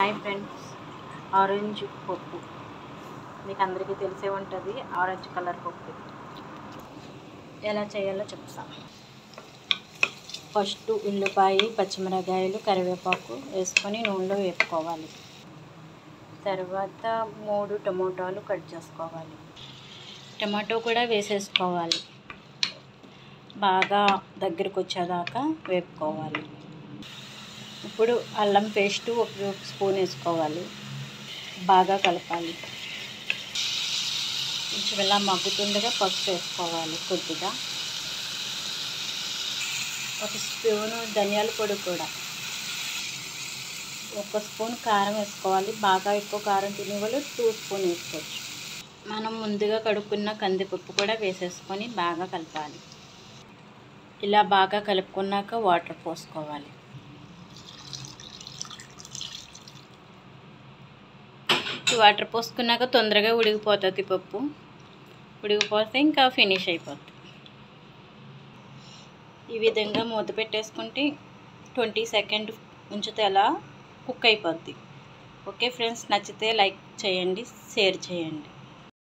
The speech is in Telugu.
హాయ్ ఫ్రెండ్స్ ఆరెంజ్ పప్పు మీకు అందరికీ తెలిసే ఉంటుంది ఆరెంజ్ కలర్ పప్పు ఎలా చేయాలో చెప్తాను ఫస్ట్ ఉల్లిపాయ పచ్చిమిరకాయలు కరివేపాకు వేసుకొని నూనెలో వేపుకోవాలి తర్వాత మూడు టమోటాలు కట్ చేసుకోవాలి టమాటో కూడా వేసేసుకోవాలి బాగా దగ్గరకు వచ్చేదాకా వేపుకోవాలి ఇప్పుడు అల్లం పేస్ట్ ఒక స్పూన్ వేసుకోవాలి బాగా కలపాలి కొంచెం ఇలా మగ్గుతుండగా పసుపు వేసుకోవాలి కొద్దిగా ఒక స్పూను ధనియాల పొడి కూడా ఒక స్పూన్ కారం వేసుకోవాలి బాగా ఎక్కువ కారం తినేవాళ్ళు టూ స్పూన్ వేసుకోవచ్చు మనం ముందుగా కడుక్కున్న కందిపప్పు కూడా వేసేసుకొని బాగా కలపాలి ఇలా బాగా కలుపుకున్నాక వాటర్ పోసుకోవాలి వాటర్ పోసుకున్నాక తొందరగా ఉడికిపోతుంది పప్పు ఉడికిపోతే ఇంకా ఫినిష్ అయిపోతుంది ఈ విధంగా మూత పెట్టేసుకుంటే ట్వంటీ సెకండ్ ఉంచితే అలా కుక్ అయిపోద్ది ఓకే ఫ్రెండ్స్ నచ్చితే లైక్ చేయండి షేర్ చేయండి